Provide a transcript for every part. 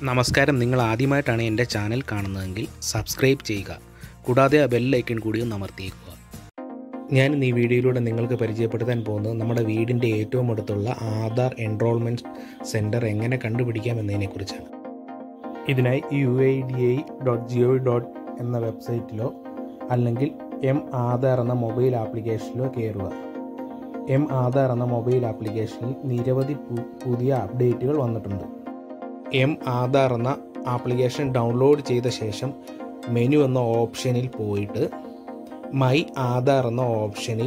നമസ്കാരം നിങ്ങൾ ആദ്യമായിട്ടാണ് എൻ്റെ ചാനൽ കാണുന്നതെങ്കിൽ സബ്സ്ക്രൈബ് ചെയ്യുക കൂടാതെ ആ ബെൽ ഐക്കൺ കൂടി ഒന്ന് അമർത്തിയേക്കുക ഞാൻ ഇന്ന് ഈ വീഡിയോയിലൂടെ നിങ്ങൾക്ക് പരിചയപ്പെടുത്താൻ പോകുന്നത് നമ്മുടെ വീടിൻ്റെ ഏറ്റവും അടുത്തുള്ള ആധാർ എൻറോൾമെൻറ്റ് സെൻറ്റർ എങ്ങനെ കണ്ടുപിടിക്കാം എന്നതിനെക്കുറിച്ചാണ് ഇതിനായി U I D I dot G O dot എന്ന വെബ്സൈറ്റിലോ അല്ലെങ്കിൽ എം ആധാർ എന്ന മൊബൈൽ ആപ്ലിക്കേഷനിലോ കയറുക എം ആധാർ എന്ന മൊബൈൽ ആപ്ലിക്കേഷനിൽ നിരവധി പു- പുതിയ അപ്ഡേറ്റുകൾ വന്നിട്ടുണ്ട് എം ആധാർ എന്ന ആപ്ലിക്കേഷൻ ഡൗൺലോഡ് ചെയ്ത ശേഷം മെനു എന്ന ഓപ്ഷനിൽ പോയിട്ട് മൈ ആധാർ എന്ന ഓപ്ഷനിൽ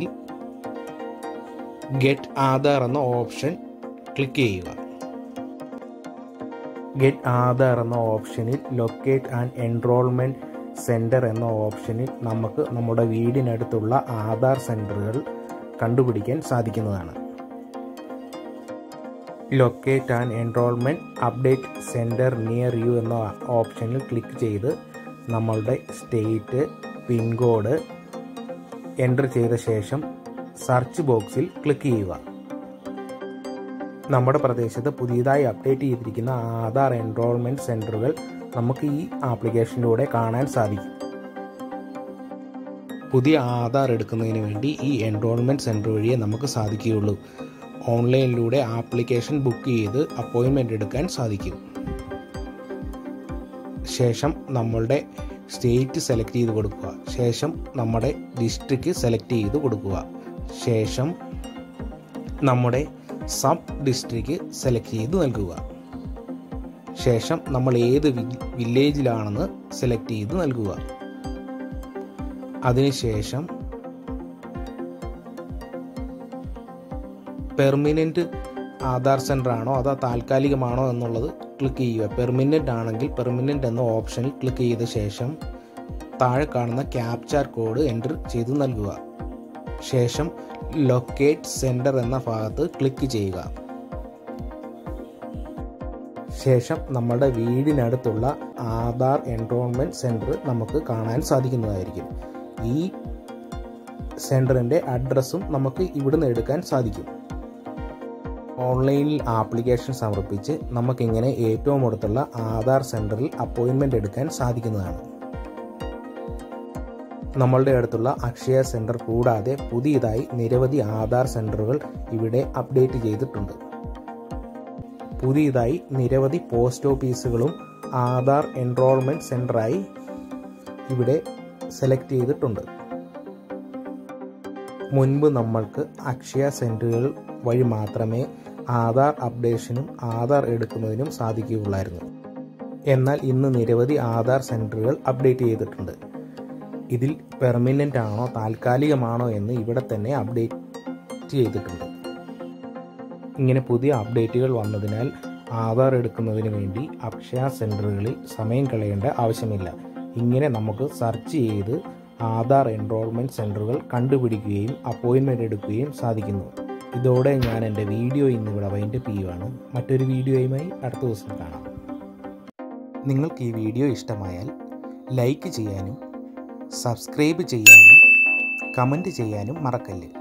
ഗെറ്റ് ആധാർ എന്ന ഓപ്ഷൻ ക്ലിക്ക് ചെയ്യുക ഗെറ്റ് ആധാർ എന്ന ഓപ്ഷനിൽ ലൊക്കേറ്റ് ആൻഡ് എൻറോൾമെൻറ്റ് സെൻറ്റർ എന്ന ഓപ്ഷനിൽ നമുക്ക് നമ്മുടെ വീടിനടുത്തുള്ള ആധാർ സെൻറ്ററുകൾ കണ്ടുപിടിക്കാൻ സാധിക്കുന്നതാണ് locate and enrolment update centre near you എന്ന ഓപ്ഷനിൽ ക്ലിക്ക് ചെയ്ത് നമ്മളുടെ സ്റ്റേറ്റ് പിൻകോഡ് എൻ്റർ ചെയ്ത ശേഷം സെർച്ച് ബോക്സിൽ ക്ലിക്ക് ചെയ്യുക നമ്മുടെ പ്രദേശത്ത് പുതിയതായി അപ്ഡേറ്റ് ചെയ്തിരിക്കുന്ന ആധാർ എൻറോൾമെൻറ്റ് സെൻറ്ററുകൾ നമുക്ക് ഈ ആപ്ലിക്കേഷനിലൂടെ കാണാൻ സാധിക്കും പുതിയ ആധാർ എടുക്കുന്നതിന് വേണ്ടി ഈ എൻറോൾമെൻറ്റ് സെൻറ്റർ വഴിയേ നമുക്ക് സാധിക്കുകയുള്ളൂ ഓൺലൈനിലൂടെ ആപ്ലിക്കേഷൻ ബുക്ക് ചെയ്ത് അപ്പോയിൻമെൻ്റ് എടുക്കാൻ സാധിക്കും ശേഷം നമ്മളുടെ സ്റ്റേറ്റ് സെലക്ട് ചെയ്ത് കൊടുക്കുക ശേഷം നമ്മുടെ ഡിസ്ട്രിക്റ്റ് സെലക്ട് ചെയ്ത് കൊടുക്കുക ശേഷം നമ്മുടെ സബ് ഡിസ്ട്രിക്റ്റ് സെലക്ട് ചെയ്ത് നൽകുക ശേഷം നമ്മൾ ഏത് വി- വില്ലേജിലാണെന്ന് സെലക്ട് ചെയ്ത് നൽകുക അതിനുശേഷം പെർമനൻറ്റ് ആധാർ സെൻറ്റർ ആണോ അതോ താൽക്കാലികമാണോ എന്നുള്ളത് ക്ലിക്ക് ചെയ്യുക പെർമനൻ്റ് ആണെങ്കിൽ പെർമനൻ്റ് എന്ന ഓപ്ഷനിൽ ക്ലിക്ക് ചെയ്ത ശേഷം താഴെ കാണുന്ന ക്യാപ്ചാർ കോഡ് എൻ്റർ ചെയ്ത് നൽകുക ശേഷം ലൊക്കേറ്റ് സെൻറ്റർ എന്ന ഭാഗത്ത് ക്ലിക്ക് ചെയ്യുക ശേഷം നമ്മുടെ വീടിനടുത്തുള്ള ആധാർ എൻറോൾമെൻറ്റ് സെൻറ്റർ നമുക്ക് കാണാൻ സാധിക്കുന്നതായിരിക്കും ഈ സെൻറ്ററിൻ്റെ അഡ്രസ്സും നമുക്ക് ഇവിടുന്ന് എടുക്കാൻ സാധിക്കും ഓൺലൈനിൽ ആപ്ലിക്കേഷൻ സമർപ്പിച്ച് നമുക്കിങ്ങനെ ഏറ്റവും അടുത്തുള്ള ആധാർ സെൻറ്ററിൽ അപ്പോയിൻമെൻ്റ് എടുക്കാൻ സാധിക്കുന്നതാണ് നമ്മളുടെ അടുത്തുള്ള അക്ഷയ സെൻറ്റർ കൂടാതെ പുതിയതായി നിരവധി ആധാർ സെൻറ്ററുകൾ ഇവിടെ അപ്ഡേറ്റ് ചെയ്തിട്ടുണ്ട് പുതിയതായി നിരവധി പോസ്റ്റ് ഓഫീസുകളും ആധാർ എൻറോൾമെൻറ്റ് സെൻറ്ററായി ഇവിടെ സെലക്ട് ചെയ്തിട്ടുണ്ട് മുൻപ് നമ്മൾക്ക് അക്ഷയ സെൻറ്ററുകൾ വഴി മാത്രമേ ആധാർ അപ്ഡേഷനും ആധാർ എടുക്കുന്നതിനും സാധിക്കുകയുള്ളായിരുന്നു എന്നാൽ ഇന്ന് നിരവധി ആധാർ സെൻറ്ററുകൾ അപ്ഡേറ്റ് ചെയ്തിട്ടുണ്ട് ഇതിൽ പെർമനൻ്റ് ആണോ താൽക്കാലികമാണോ എന്ന് ഇവിടെ തന്നെ അപ്ഡേറ്റ് ചെയ്തിട്ടുണ്ട് ഇങ്ങനെ പുതിയ അപ്ഡേറ്റുകൾ വന്നതിനാൽ ആധാർ എടുക്കുന്നതിന് വേണ്ടി അക്ഷയ സെൻറ്ററുകളിൽ സമയം കളയേണ്ട ആവശ്യമില്ല ഇങ്ങനെ നമുക്ക് സെർച്ച് ചെയ്ത് ആധാർ എൻറോൾമെൻറ്റ് സെൻറ്ററുകൾ കണ്ടുപിടിക്കുകയും അപ്പോയിൻമെൻ്റ് എടുക്കുകയും സാധിക്കുന്നു ഇതോടെ ഞാൻ എൻ്റെ വീഡിയോ ഇന്നിവിടെ വൈൻഡപ്പ് ചെയ്യുവാണ് മറ്റൊരു വീഡിയോയുമായി അടുത്ത ദിവസം കാണാം നിങ്ങൾക്ക് ഈ വീഡിയോ ഇഷ്ടമായാൽ ലൈക്ക് ചെയ്യാനും സബ്സ്ക്രൈബ് ചെയ്യാനും കമൻറ്റ് ചെയ്യാനും മറക്കല്ല്